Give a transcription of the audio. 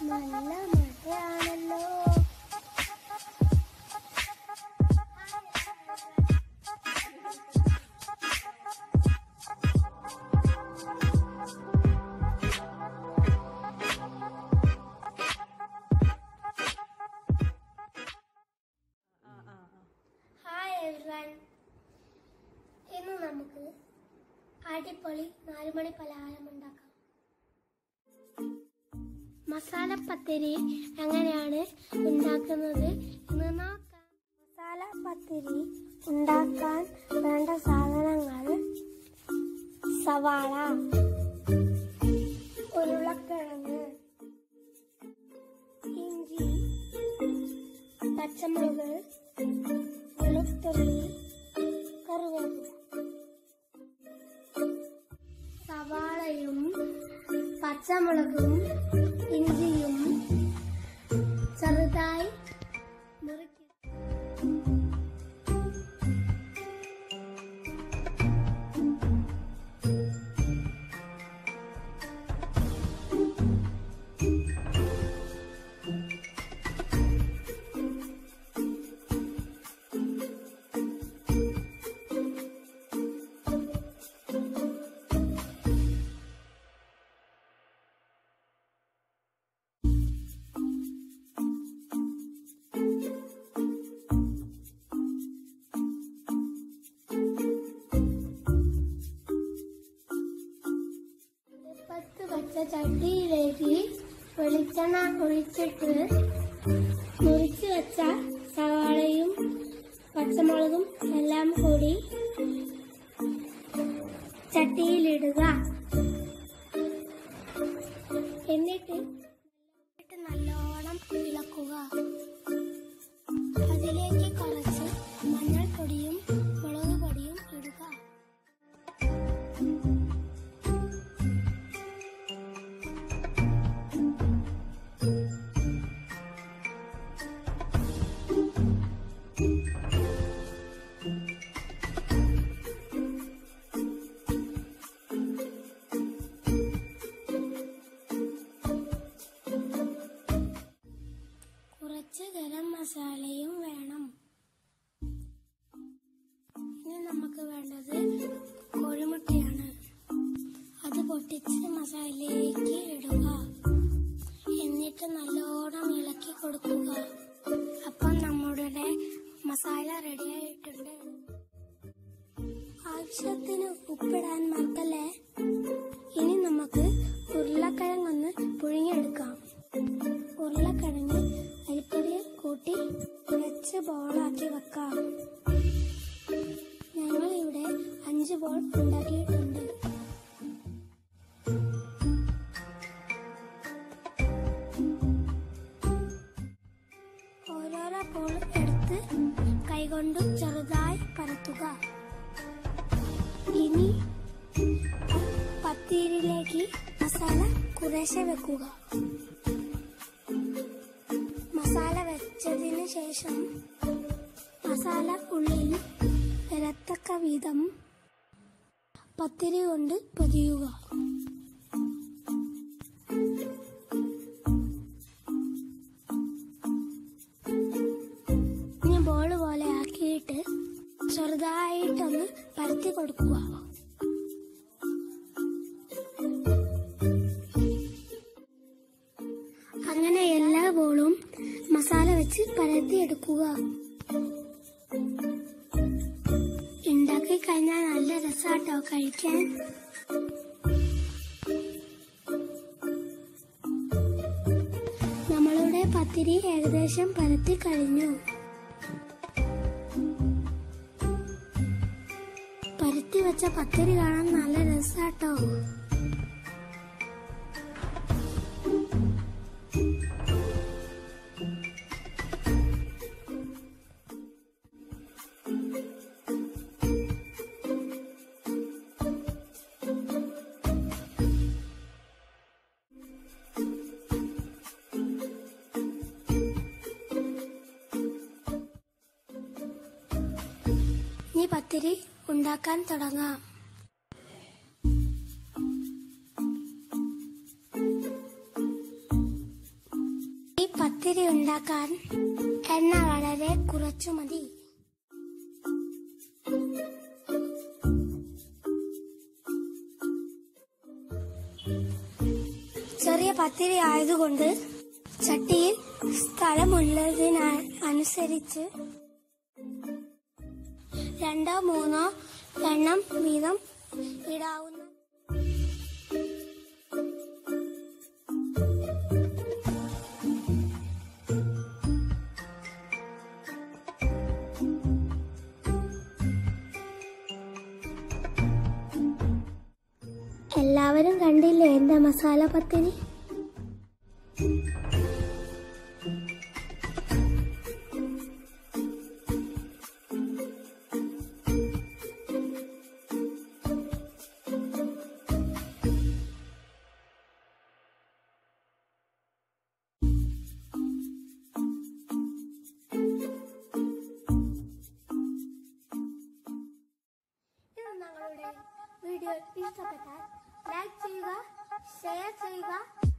നല്ല മഴയാണല്ലോ hi everyone ഇന്ന് നമുക്ക് അടിപൊളി നാലുമണി പലഹാരം ഉണ്ടാക്കാം മസാല പത്തിരി എങ്ങനെയാണ് ഉണ്ടാക്കുന്നത് എന്ന് നോക്കാം മസാല പത്തിരി ഉണ്ടാക്കാൻ വേണ്ട സാധനങ്ങൾ സവാള ഉരുളക്കിഴങ്ങ് ഇഞ്ചി പച്ചമുളക് വെളുത്തുള്ളി കറിവേപ്പില സവാളയും പച്ചമുളകും ഇഞ്ചിയും ചെറുതായി മുറിക്കുക അടുപ്പത്ത് വെച്ച ചട്ടിയിലേക്ക് വെളിച്ചെണ്ണ ഒഴിച്ചിട്ട് മുറിച്ച് വെച്ച സവാളയും പച്ചമുളകും എല്ലാം കൂടി ചട്ടിയിലിടുക എന്നിട്ട് എന്നിട്ട് നല്ലോണം ഇളക്കുക അതിലേക്ക് കുറച്ച് മഞ്ഞൾപ്പൊടിയും മുളക് പൊടിയും ഇടുക കുറച്ച് ഗരം മസാലയും വേണം ഇനി നമുക്ക് വേണ്ടത് കോഴിമുട്ടയാണ് അത് പൊട്ടിച്ച് മസാലയിലേക്ക് ഇടുക എന്നിട്ട് നല്ലോണം ഇളക്കി കൊടുക്കുക അപ്പം നമ്മുടെ മസാല റെഡിയായിട്ടുണ്ട് ആവശ്യത്തിന് ഉപ്പിടാൻ മറക്കല്ലേ ഇനി നമുക്ക് ഉരുളക്കിഴങ്ങൊന്ന് പുഴുങ്ങിയെടുക്കാം ഉരുളക്കിഴങ്ങ് അരിപ്പൊടി കൂട്ടി കുഴച്ച് ബോളാക്കി വെക്കാം ഞങ്ങൾ ഇവിടെ അഞ്ച് ബോൾ ഉണ്ടാക്കിയിട്ടുണ്ട് ഓരോരോ ബോൾ എടുത്ത് കൈകൊണ്ട് ചെറുതായി പരത്തുക ഇനി പത്തിരിയിലേക്ക് മസാല കുറേശ്ശെ വെക്കുക മസാല വെച്ചതിന് ശേഷം മസാല ഉള്ളിൽ വരത്തക്ക വിധം പത്തിരി കൊണ്ട് പൊതിയുക ഇനി ബോൾ പോലെ ആക്കിയിട്ട് ചെറുതായിട്ടൊന്ന് പരത്തി കൊടുക്കുക അങ്ങനെ എല്ലാ ബോളും മസാല വെച്ച് പരത്തിയെടുക്കുക ഉണ്ടാക്കി കഴിഞ്ഞാൽ നല്ല രസാട്ടോ കഴിക്കാൻ നമ്മളുടെ പത്തിരി ഏകദേശം പരത്തി കഴിഞ്ഞു പരത്തി വെച്ച പത്തിരി കാണാൻ നല്ല രസാട്ടോ ഇനി പത്തിരി ഉണ്ടാക്കാൻ തുടങ്ങാം പത്തിരി ഉണ്ടാക്കാൻ എണ്ണ വളരെ കുറച്ചു മതി ചെറിയ പത്തിരി ആയതുകൊണ്ട് ചട്ടിയിൽ സ്ഥലമുള്ളതിന് അനുസരിച്ച് രണ്ടോ മൂന്നോ എണ്ണം വീതം ഇടാവുന്ന എല്ലാവരും കണ്ടില്ലേ എന്റെ മസാല പത്തിരി ഇത് ഞങ്ങളുടെ വീഡിയോ ഇഷ്ടപ്പെട്ടാൽ ലൈക്ക് ചെയ്യുക ഷെയർ ചെയ്യുക